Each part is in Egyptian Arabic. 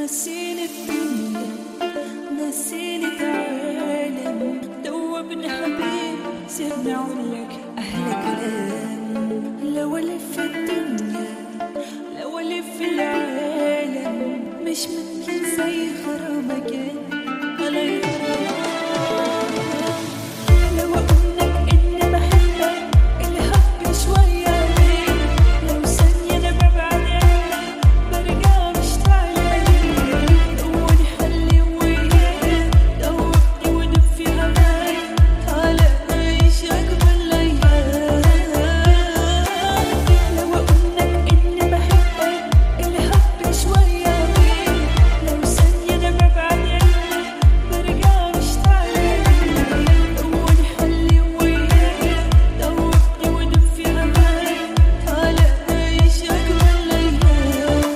نسيني الدنيا نسيني العالم دوبني حبيب سيبني اقول لك احلى كلام لو الف الدنيا لو الف العالم مش ممكن زي غرامك علي غرام لو اقول لك اني بحبك الحب شويه ليه لو ثانيه انا ببعد عنك برجع مشتاق لك دوبني حلي وياك دوبني ودفي هواك تعالى نعيش اجمل الايام لو اقول لك اني بحبك الحب شويه ليه لو ثانيه انا ببعد عنك برجع مشتاق لك دوبني حلي وياك دوبني ودفي هواك تعالى نعيش اجمل الايام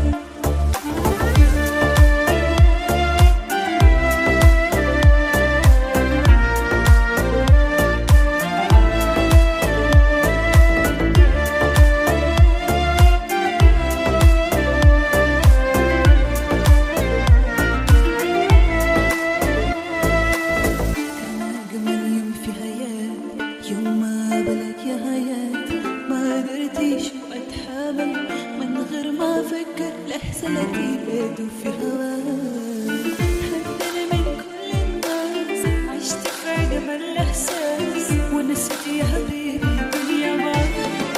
كان أجمل يوم في حياتي يوم ما قابلك يا حياتي ما قدرتش أتحمل من غير ما أفكر لحظة لقيت في هواك خدني من كل الناس عشت في أجمل إحساس ونسيت يا حبيبي الدنيا معاك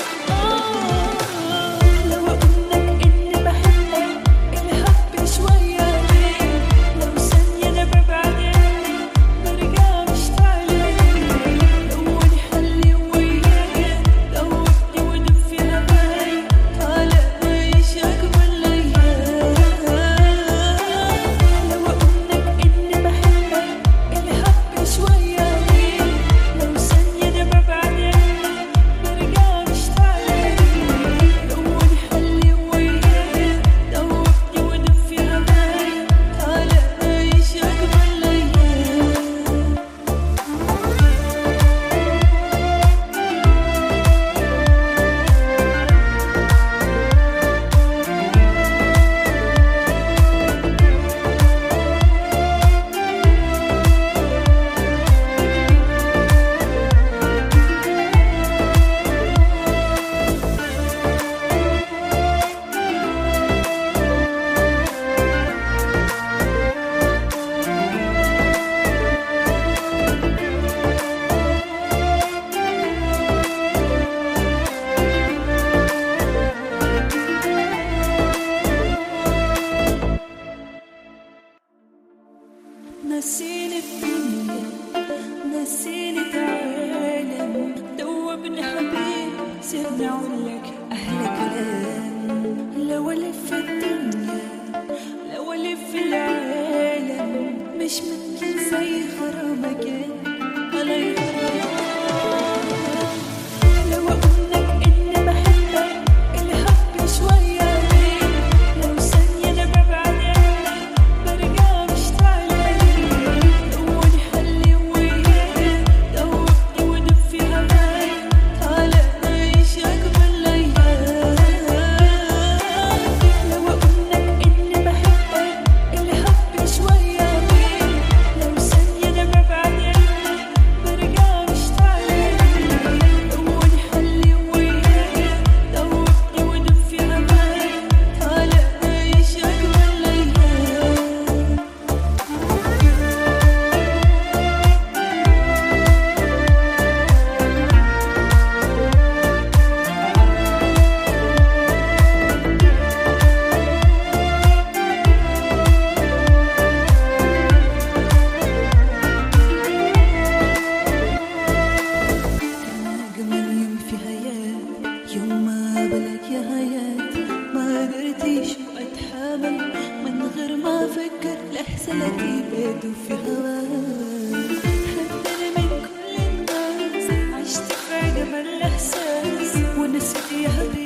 آه لو أقول لك إني بحبك الحب شوية ليه لو ثانية أنا ببعد عنك برجع مشتاق لك دوبني حلي وياك دوبني ودفي هواك تعالى نعيش أجمل الأيام لو أقول لك إني بحبك الحب شوية ليه لو ثانية أنا ببعد عنك برجع مشتاق لك دوبني حلي وياك دوبني ودفي هواك تعالى نعيش أجمل الأيام نسيني الدنيا نسيني العالم دوبني حبيب سيبني اقول لك احلى كلام لو الف الدنيا لو الف العالم مش ممكن زي غرامك علي غرام لو اقول لك اني بحبك الحب شويه ليه لو ثانيه انا ببعد عنك برجع مشتاق لك دوبني حلي وياك دوبني ودفي هواك تعالى نعيش اجمل الايام لو اقول لك اني بحبك الحب شويه ليه لو ثانيه انا ببعد عنك برجع مشتاق لك دوبني حلي وياك دوبني ودفي هواك تعالى نعيش اجمل الايام كان أجمل يوم في حياتي يوم ما قابلك يا حياتي ما قدرتش أتحمل من غير ما أفكر لحظة لقيت في هواك خدني من كل الناس عشت في أجمل إحساس ونسيت يا حبيبي